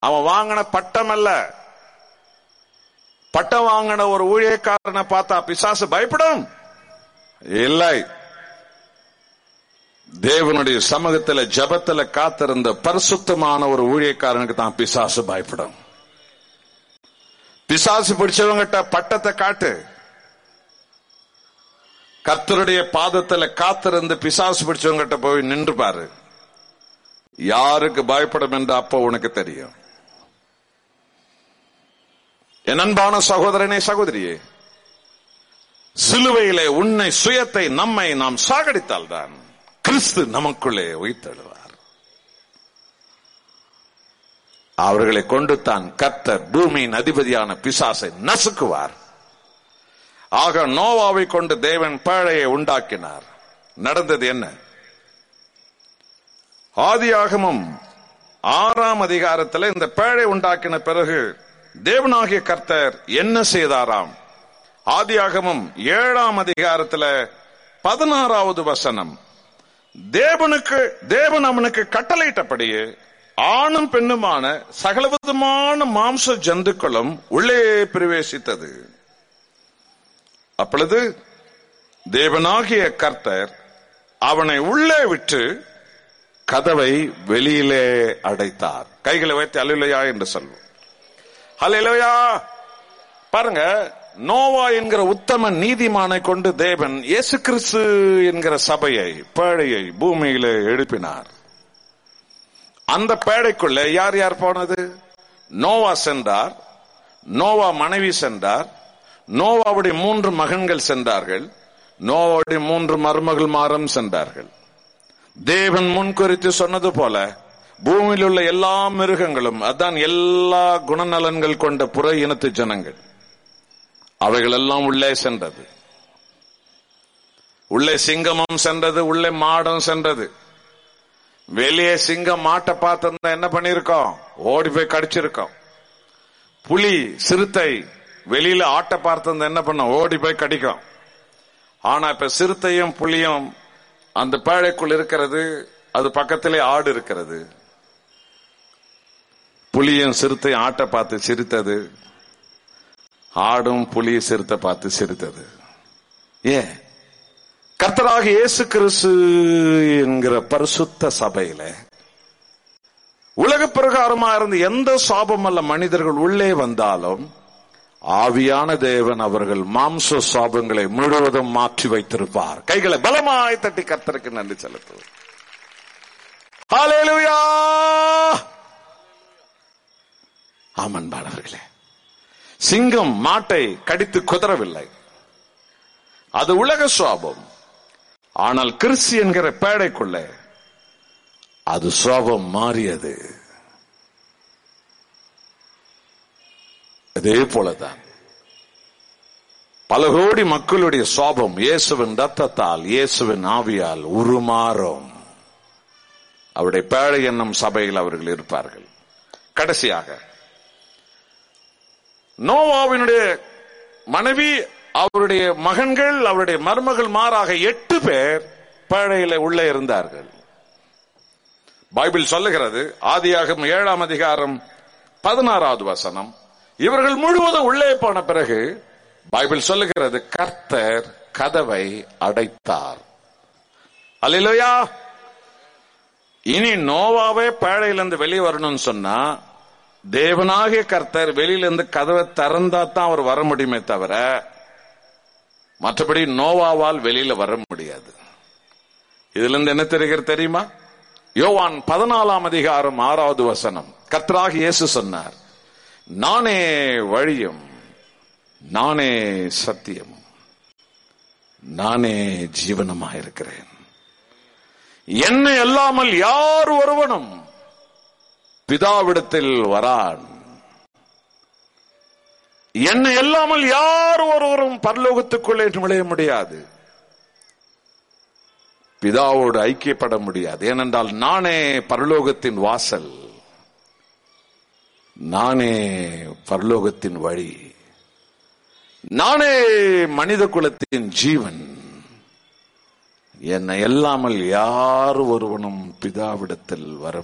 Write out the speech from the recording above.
அவன் வாங்கின பட்டம் அல்ல பட்டம் வாங்கின ஒரு ஊழியக்காரனை பார்த்தா பிசாசு பயப்படும் இல்லை தேவனுடைய சமூகத்துல ஜபத்துல காத்திருந்த பரிசுத்தமான ஒரு ஊழியக்காரனுக்கு தான் பிசாசு பயப்படும் பிசாசு பிடிச்சவங்கிட்ட பட்டத்தை காட்டு கர்த்தருடைய பாதத்துல காத்திருந்து பிசாசு பிடிச்சவங்கிட்ட போய் நின்று பாரு யாருக்கு பயப்படும் என்று அப்போ உனக்கு தெரியும் என் அன்பான சகோதரனே சகோதரியே சிலுவையிலே உன்னை சுயத்தை நம்மை நாம் சாகடித்தால் தான் கிறிஸ்து நமக்குள்ளே உயிர்த்தெழுவார் அவர்களை கொண்டு தான் கர்த்தர் பூமியின் அதிபதியான பிசாசை நசுக்குவார் ஆக நோவாவை கொண்டு தேவன் பேழையை உண்டாக்கினார் நடந்தது என்ன ஆதியாகமம் ஆறாம் அதிகாரத்தில் இந்த பேழை உண்டாக்கின பிறகு தேவனாகிய கர்த்தர் என்ன செய்தாராம் ஆதியாகமம் ஏழாம் அதிகாரத்துல பதினாறாவது வசனம் தேவனுக்கு தேவன் அவனுக்கு கட்டளையிட்டபடியே ஆணும் பெண்ணுமான சகலவிதமான மாம்ச ஜந்துக்களும் உள்ளே பிரவேசித்தது அப்பொழுது தேவனாகிய கர்த்தர் அவனை உள்ளே விட்டு கதவை வெளியிலே அடைத்தார் கைகளை வைத்து அலுலையா என்று சொல்வோம் ஹalleluya பாருங்க நோவா என்கிற உத்தம நீதிமானை கொண்டு தேவன் இயேசு கிறிஸ்து என்கிற சபையை பேழையை பூமியில எழுப்பினார் அந்த பேழைக்குள்ள யார் யார் போனது நோவா சென்றார் நோவா மனைவி சென்றார் நோவாவுடைய மூன்று மகன்கள் சென்றார்கள் நோவாவுடைய மூன்று மருமகள் மாறம் சென்றார்கள் தேவன் முன்குறித்து சொன்னது போல பூமியில் உள்ள எல்லா மிருகங்களும் அதான் எல்லா குணநலன்கள் கொண்ட புற இனத்து ஜனங்கள் அவைகள் எல்லாம் உள்ளே சென்றது உள்ளே சிங்கமும் சென்றது உள்ளே மாடும் சென்றது வெளியே சிங்கம் மாட்டை பார்த்திருந்தா என்ன பண்ணிருக்கோம் ஓடி போய் கடிச்சிருக்கோம் புலி சிறுத்தை வெளியில ஆட்டை பார்த்திருந்தா என்ன பண்ண ஓடி போய் கடிக்கும் ஆனா இப்ப சிறுத்தையும் புலியும் அந்த பேழைக்குள் இருக்கிறது அது பக்கத்திலே ஆடு இருக்கிறது புலியும் சிறுத்தை ஆட்டை பார்த்து சிரித்தது ஆடும் புலி சிறுத்தை பார்த்து சிரித்தது ஏன் கர்த்தராக இயேசு கிறிஸ்து என்கிற பரிசுத்த சபையில உலக பிரகாரமா இருந்து எந்த சாபம் அல்ல மனிதர்கள் உள்ளே வந்தாலும் ஆவியான தேவன் அவர்கள் மாம்ச சாபங்களை முழுவதும் மாற்றி வைத்திருப்பார் கைகளை பலமாய் தட்டி கர்த்தருக்கு நன்றி செலுத்துவோம் ஹalleluya ஆமன்பாளர்களே சிங்கம் மாட்டை கடித்து குதறவில்லை அது உலக சுவாபம் ஆனால் கிறிஸ்து என்கிற பேடைக்குள்ளே அது சுவாபம் மாறியது அதே போலதான் பல கோடி மக்களுடைய சுவாபம் இயேசுவின் ரத்தத்தால் இயேசுவின் ஆவியால் உருமாறும் அவருடைய பேழை என்னும் சபையில் அவர்கள் இருப்பார்கள் கடைசியாக நோவாவினுடைய மனைவி அவருடைய மகன்கள் அவருடைய மருமகள் மாறாக எட்டு பேர் பேழையில உள்ளே இருந்தார்கள் பைபிள் சொல்லுகிறது ஆதியாகம் ஏழாம் அதிகாரம் பதினாறாவது வசனம் இவர்கள் முழுவதும் உள்ளே போன பிறகு பைபிள் சொல்லுகிறது கர்த்தர் கதவை அடைத்தார் அல்லையா இனி நோவாவே பேழையிலிருந்து வெளியே வரணும்னு சொன்னா தேவனாகிய கர்த்தர் வெளியிலிருந்து கதவை திறந்தா தான் அவர் வர முடியுமே தவிர மற்றபடி நோவாவால் வெளியில வர முடியாது இதுல இருந்து என்ன தெரிகிறது தெரியுமா யோவான் பதினாலாம் அதிகாரம் ஆறாவது வசனம் கர்த்தராக இயேசு சொன்னார் நானே வழியும் நானே சத்தியம் நானே ஜீவனமாயிருக்கிறேன் என்னை அல்லாமல் யார் ஒருவனும் பிதாவிடத்தில் வரான் என்னை அல்லாமல் யார் ஒருவரும் பரலோகத்துக்குள்ளே நுழைய முடியாது பிதாவோடு ஐக்கியப்பட முடியாது ஏனென்றால் நானே பரலோகத்தின் வாசல் நானே பரலோகத்தின் வழி நானே மனித குலத்தின் ஜீவன் என்னை எல்லாமல் யார் ஒருவனும் பிதாவிடத்தில் வர